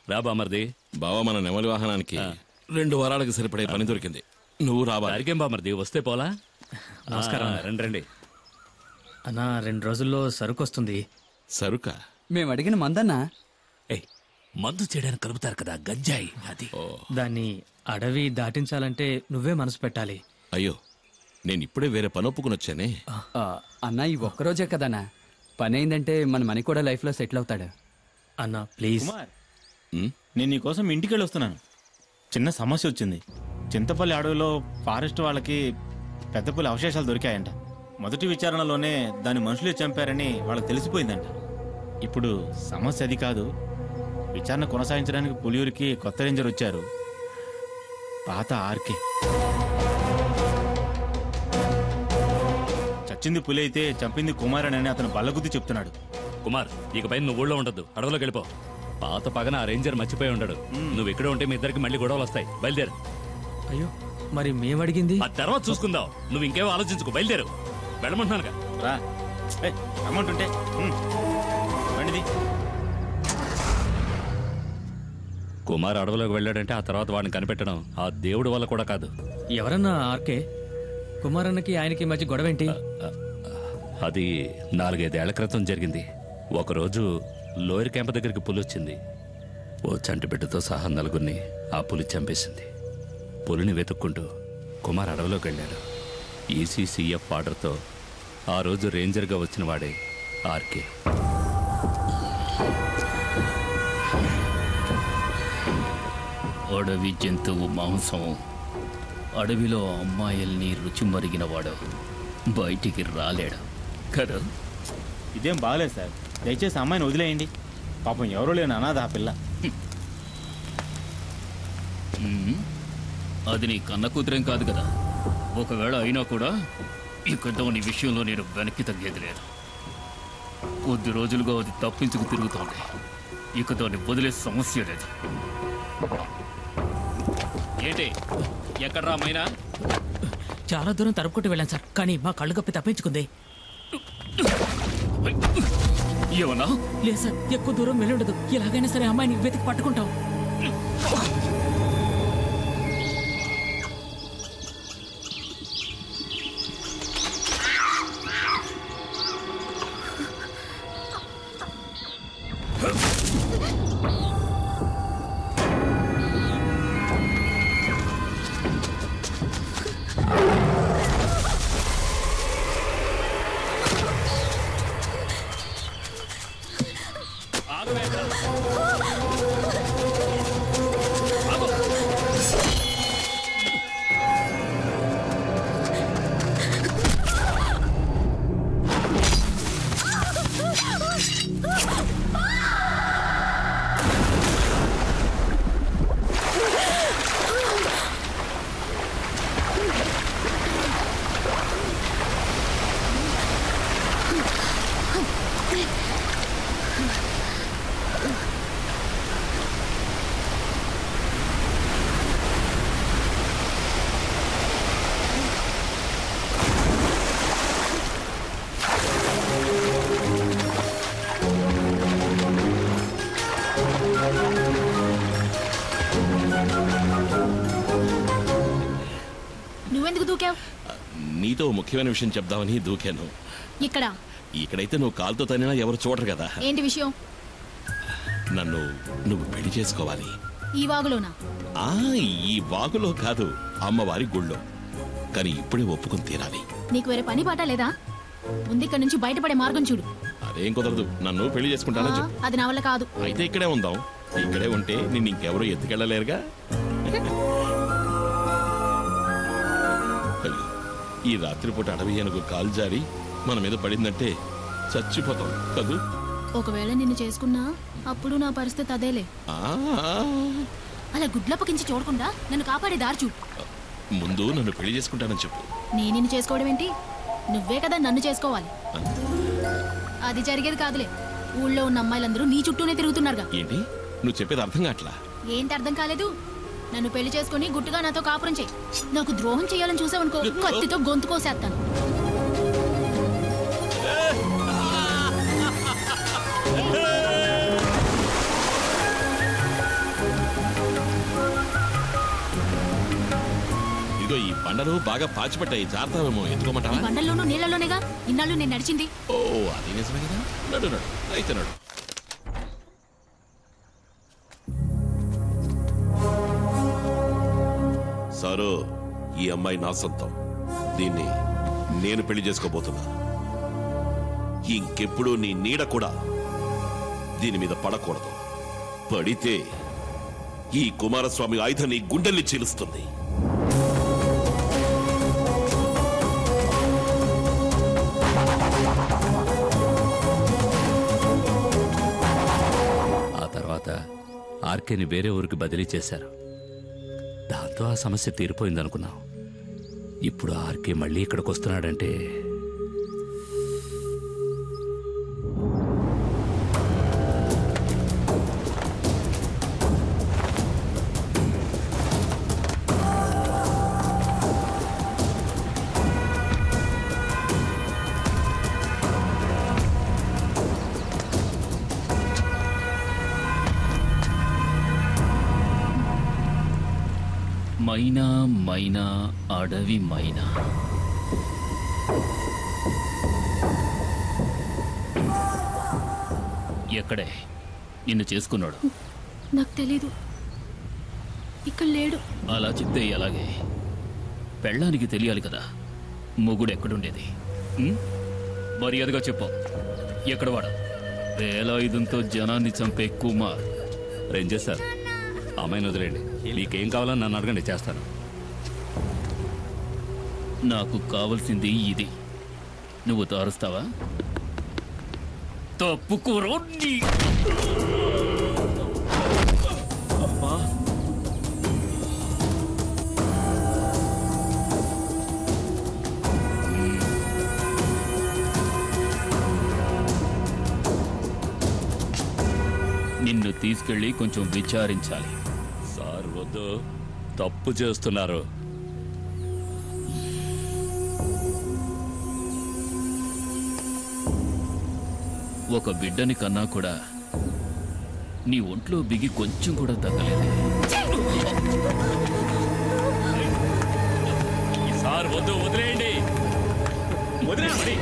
రా బామర్ది బావా మన నెమలి వాహనానికి రెండు వారాలకు సరిపడే పని దొరికింది నువ్వు రావాలి దారికేం బామర్ది వస్తే పోలా నమస్కారం రండి రండి అన్నా రెండు రోజుల్లో సరుకు వస్తుంది సరుక మేము అడిగిన మందన్నా ఏయ్ మందు చేయడానికి కలుపుతారు కదా గంజాయి అది దాన్ని అడవి దాటించాలంటే నువ్వే మనసు పెట్టాలి అయ్యో నేను ఇప్పుడే వేరే పని ఒప్పుకుని వచ్చానే ఆ, అన్నా ఈ ఒక్కరోజే కదన్నా పని అయిందంటే మన మనీ కూడా లైఫ్లో సెటిల్ అవుతాడు అన్నా ప్లీజ్ కుమార్ ఉమ్, నేను నీకోసం ఇంటికి వెళ్ళి వస్తున్నాను చిన్న సమస్య వచ్చింది చింతపల్లి అడవిలో ఫారెస్ట్ వాళ్ళకి పెద్ద పులి అవశేషాలు దొరికాయంట మొదటి విచారణలోనే దాని మనుషులే చంపారని వాళ్ళకి తెలిసిపోయిందంట ఇప్పుడు సమస్య అది కాదు విచారణ కొనసాగించడానికి పులియూరికి కొత్త రేంజర్ వచ్చారు పాత ఆర్కే చచ్చింది పులి అయితే చంపింది కుమారన్ అని అతను బల్లగుద్ది చెప్తున్నాడు కుమార్ ఇకపై నువ్వు ఊళ్ళో ఉండదు అడవిలోకి వెళ్ళిపో పాత పగన ఆ రేంజర్ మర్చిపోయి ఉండడు నువ్వు ఇక్కడే ఉంటే మీ ఇద్దరికి మళ్ళీ గొడవలు వస్తాయి బయలుదేరు అయ్యో మరి మేము అడిగింది ఆ తర్వాత చూసుకుందాం నువ్వు ఇంకేమో ఆలోచించుకో బయలుదేరు వెళ్ళమంటున్నానుగా రా ఏయ్, అమౌంట్ ఉంటే ఉమ్. రండిది కుమార్ అడవిలోకి వెళ్ళాడంటే ఆ తర్వాత వాడిని కనిపెట్టడం ఆ దేవుడి వల్ల కూడా కాదు ఎవరన్నా ఆర్కే కుమారన్నకి ఆయనకి మధ్య గొడవ ఏంటి అది నాలుగైదేళ్ల క్రితం జరిగింది ఒకరోజు లోయర్ క్యాంప్ దగ్గరికి పులి వచ్చింది ఓ చంటి బిడ్డతో సహా నలుగురిని ఆ పులి చంపేసింది పులిని వెతుక్కుంటూ కుమార్ అడవిలోకి వెళ్ళాడు ఈసీసీఎఫ్ ఆర్డర్తో ఆ రోజు రేంజర్గా వచ్చిన వాడే ఆర్కే అడవి జంతువు మాంసం అడవిలో అమ్మాయిల్ని రుచి మరిగినవాడు బయటికి రాలేడు కదా ఇదేం బాగలేదు సార్ దయచేసి అమ్మాయిని వదిలేయండి పాపం ఎవరూ లేని అనాథ ఆ పిల్ల ఉమ్, అది నీ కన్న కూతురేం కాదు కదా ఒకవేళ అయినా కూడా ఇక దాని విషయంలో నేను వెనక్కి తగ్గేది లేదు కొద్ది రోజులుగా అది తప్పించుకు తిరుగుతోంది ఇక దాన్ని వదిలే సమస్య లేదు ఏంటి ఎక్కడ్రా మైనా చాలా దూరం తరుపుకుంటూ వెళ్ళాను సార్ కానీ మా కళ్ళు కప్పి తప్పించుకుంది ఏమన్నా లేదు సార్ ఎక్కువ దూరం వెళ్ళుండదు ఎలాగైనా సరే అమ్మాయిని వెతికి పట్టుకుంటాం నువ్వెందుకు దూకావు నీతో ఓ ముఖ్యమైన విషయం చెప్దామని దూకాను ఇక్కడ ఇక్కడైతే నువ్వు కాలుతో తనినా ఎవరు చూడరు కదా ఏంటి విషయం నన్ను నువ్వు పెళ్లి చేసుకోవాలి ఈ వాగులోనా ఆ ఈ వాగులో కాదు అమ్మవారి గుళ్ళో కానీ ఇప్పుడే ఒప్పుకుని తీరాలి నీకు వేరే పని పాట లేదా ముందు ఇక్కడ నుంచి బయటపడే మార్గం చూడు అదేం కుదరదు నన్ను పెళ్లి ఆ, చేసుకుంటానని చెప్పు అది నా వల్ల కాదు అయితే ఇక్కడే ఉందాం ఇక్కడే ఉంటే నిన్ను ఇంకెవరూ ఎత్తుకెళ్ళలేరుగా అయ్యో, ఈ రాత్రిపూట అడవి ఏనుగు కాలు జారి మన మీద పడిందంటే చచ్చిపోతాం కదూ ఒకవేళ నిన్ను చేసుకున్నా అప్పుడు నా పరిస్థితి అదేలే ఆ, అలా గుడ్లప్పకించి చూడకుండా నన్ను కాపాడే దారి చూడు ముందు నన్ను పెళ్లి చేసుకుంటానని చెప్పు నేను నిన్ను చేసుకోవడం ఏంటి నువ్వే కదా నన్ను చేసుకోవాలి అది జరిగేది కాదులే ఊళ్ళో ఉన్న అమ్మాయిలందరూ నీ చుట్టూనే తిరుగుతున్నారుగా ఏంటి నువ్వు చెప్పేది అర్థం కావట్లా ఏంటి అర్థం కాలేదు నన్ను పెళ్లి చేసుకుని గుట్టుగా నాతో కాపురం చేయి నాకు ద్రోహం చేయాలని చూసావనుకో కత్తితో గొంతు కోసేస్తాను బండలు బాగా పాచిపట్టాయి జాగ్రత్తమేమో ఎత్తుకోమంటావా ఈ బండల్లోనూ నీళ్ళలోనేగా ఇన్నాళ్ళు నేను నడిచింది ఓ అది నిజమే కదా నడు నడు అయితే నడు సారు ఈ అమ్మాయి నా సొంతం దీన్ని నేను పెళ్లి చేసుకోబోతున్నా ఇంకెప్పుడు నీ నీడ కూడా దీని మీద పడకూడదు పడితే ఈ కుమారస్వామి ఆయుధం నీ గుండెల్ని చీలుస్తుంది ఆ తర్వాత ఆర్కేని వేరే ఊరికి బదిలీ చేశారు దాంతో ఆ సమస్య తీరిపోయిందనుకున్నాం ఇప్పుడు ఆర్కే మళ్ళీ ఇక్కడికి వస్తున్నాడంటే మైనా మైనా అడవి మైనా ఎక్కడే నిన్ను చేసుకున్నాడు నాకు తెలీదు ఇక్కడ లేడు అలా చెప్తే ఎలాగే పెళ్ళానికి తెలియాలి కదా మొగుడు ఎక్కడుండేది ఉం? మర్యాదగా చెప్పు ఎక్కడ వాడు వేలాయుధంతో జనాన్ని చంపే కుమార్ రేంజర్ సార్ అమ్మాయిని వదిలేండి మీకేం కావాలో నన్ను అడగండి చేస్తాను నాకు కావలసింది ఇది నువ్వు తారుస్తావా తప్పుకోరో నీ నిన్ను తీసుకెళ్ళి కొంచెం విచారించాలి సార్ వద్దు తప్పు చేస్తున్నారు ఒక బిడ్డని కన్నా కూడా నీ ఒంట్లో బిగి కొంచెం కూడా తగ్గలేదు సార్ వద్దు వదిలేయండి వదిలేయండి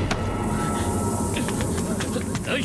ఏయ్!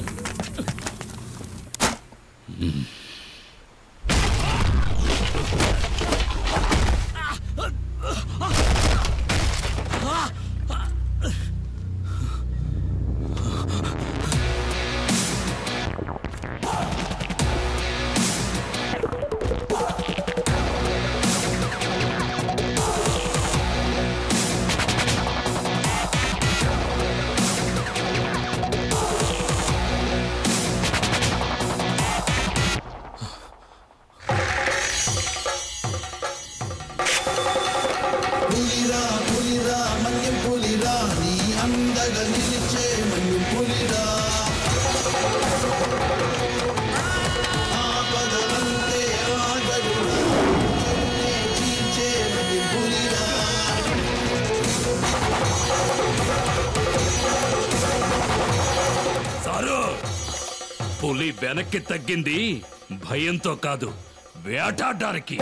సారు పులి వెనక్కి తగ్గింది భయంతో కాదు వేటాడడానికి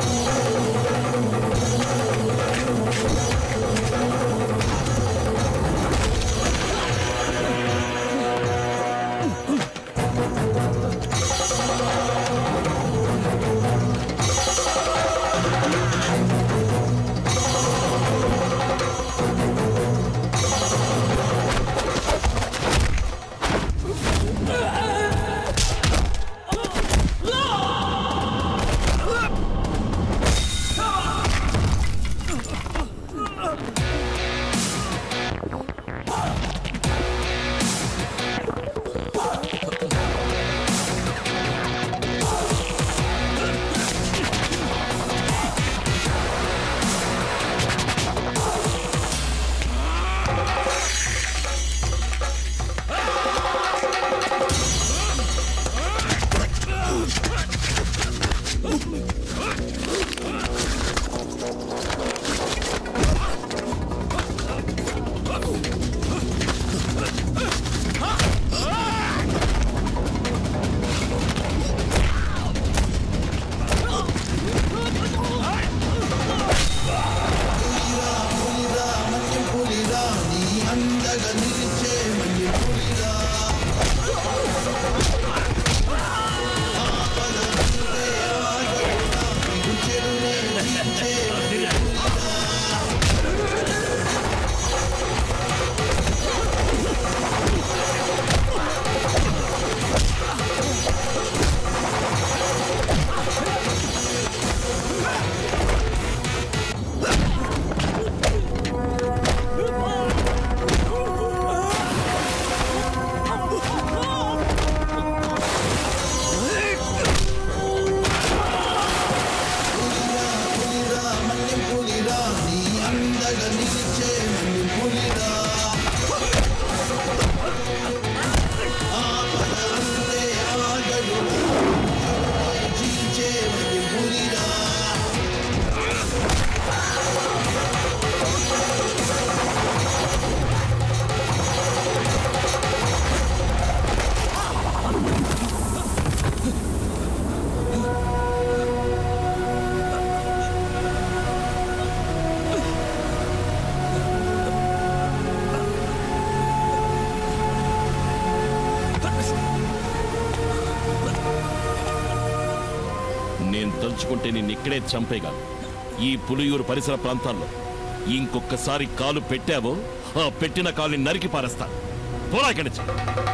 నేను తలుచుకుంటే నిన్ను ఇక్కడే చంపేగా ఈ పులియూరు పరిసర ప్రాంతాల్లో ఇంకొకసారి కాలు పెట్టావో ఆ పెట్టిన కాలుని నరికి పారేస్తా పోరా ఇక్కడి నుంచి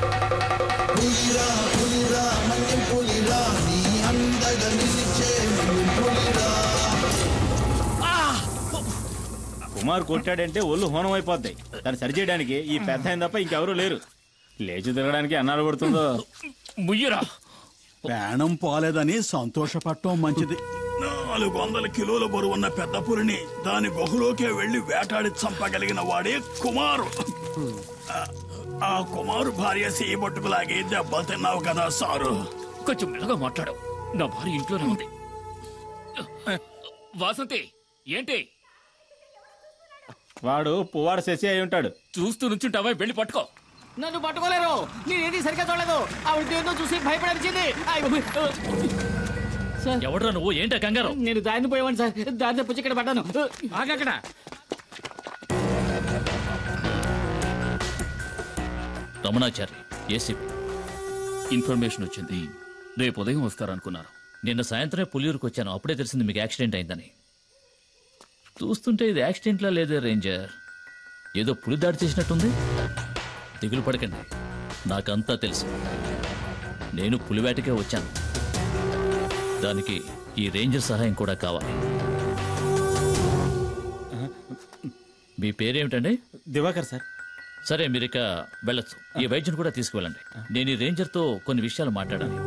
కుమార్ కొట్టాడంటే ఒళ్ళు హోనం అయిపోద్ది దాన్ని సరిచేయడానికి ఈ పెద్ద ఆయన తప్ప ఇంకెవరూ లేరు లేచి తిరగడానికి అన్నాడు పడుతుందో ముయ్యరా ప్రాణం పోలేదని సంతోషపడటం మంచిది నాలుగు వందల కిలోల బరువున్న పెద్ద పులిని దాని గుహలోకే వెళ్లి వేటాడి చంపగలిగిన వాడే కుమారు ఆ- ఆ కుమారు భార్య చేయబట్టుకులాగి దెబ్బలు తిన్నావు కదా సారు కొంచెం మెల్లగా మాట్లాడు నా భార్య ఇంట్లోనే ఉంది వాసంతి ఏంటి వాడు పువ్వాడు శశి అయి ఉంటాడు చూస్తూ నుంచుంటావా వెళ్ళి పట్టుకో నన్ను పట్టుకోలేరు నేనేది సరిగ్గా చూడలేదు ఆవిడ దేంతో చూసి భయపడనిచ్చింది సార్ ఎవడ్రా నువ్వు ఏంటా కంగారు నేను దారిని పోయేవాడిని సార్ దారి తప్పించి ఇక్కడ పడ్డాను ఆగక్కడ రమణాచారి ఏసీపీ ఇన్ఫర్మేషన్ వచ్చింది రేపు ఉదయం వస్తారనుకున్నారు నిన్న సాయంత్రమే పులియూరుకు వచ్చాను అప్పుడే తెలిసింది మీకు యాక్సిడెంట్ అయిందని చూస్తుంటే ఇది యాక్సిడెంట్లా లేదే రేంజర్ ఏదో పులి దాడి చేసినట్టుంది దిగులు పడకండి నాకంతా తెలుసు నేను పులివేటకే వచ్చాను దానికి ఈ రేంజర్ సహాయం కూడా కావాలి మీ పేరేమిటండి దివాకర్ సార్ సరే మీరు ఇక వెళ్ళొచ్చు ఈ వైద్యుని కూడా తీసుకువెళ్ళండి నేను ఈ రేంజర్తో కొన్ని విషయాలు మాట్లాడాలి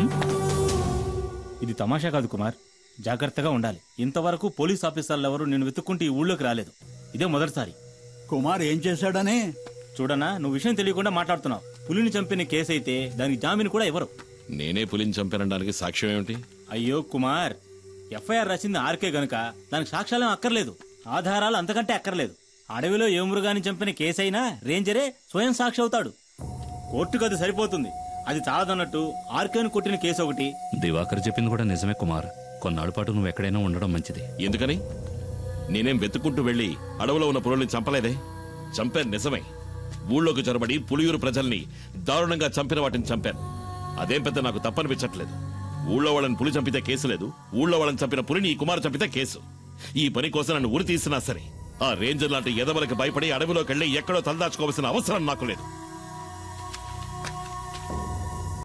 ఇది తమాషా కాదు కుమార్ జాగ్రత్తగా ఉండాలి ఇంతవరకు పోలీస్ ఆఫీసర్లు ఎవరు నేను వెతుక్కుంటూ ఈ ఊళ్ళోకి రాలేదు ఇదే మొదటిసారి కుమార్ ఏం చేశాడని చూడనా నువ్వు విషయం తెలియకుండా మాట్లాడుతున్నావు పులిని చంపిన కేసు అయితే దానికి జామీన్ కూడా ఇవ్వరు నేనే పులిని చంపానడానికి సాక్ష్యం ఏమిటి అయ్యో కుమార్ ఎఫ్ఐఆర్ రాసింది ఆర్కే గనుక దానికి సాక్ష్యాలేం అక్కర్లేదు ఆధారాలు అంతకంటే అక్కర్లేదు అడవిలో ఏ మృగాన్ని చంపిన కేసు అయినా రేంజరే స్వయం సాక్షి అవుతాడు కోర్టుకు అది సరిపోతుంది అది చాలదన్నట్టు ఆర్కేను కొట్టిన కేసు ఒకటి దివాకర్ చెప్పింది కూడా నిజమే కుమార్ కొన్నాళ్ళ పాటు నువ్వు ఎక్కడైనా ఉండడం మంచిది ఎందుకని నేనేం వెతుక్కుంటూ వెళ్ళి అడవిలో ఉన్న పులుల్ని చంపలేదే చంపాను నిజమే ఊళ్ళోకి చొరబడి పులియూరు ప్రజల్ని దారుణంగా చంపిన వాటిని చంపాను అదేం పెద్ద నాకు తప్పనిపించట్లేదు ఊళ్ళో వాళ్ళని పులి చంపితే కేసు లేదు ఊళ్ళో వాళ్ళని చంపిన పులిని ఈ కుమారు చంపితే కేసు ఈ పని కోసం నన్ను ఉరి తీసినా సరే ఆ రేంజర్ లాంటి ఎదవలకు భయపడి అడవిలోకి వెళ్ళి ఎక్కడో తలదాచుకోవాల్సిన అవసరం నాకు లేదు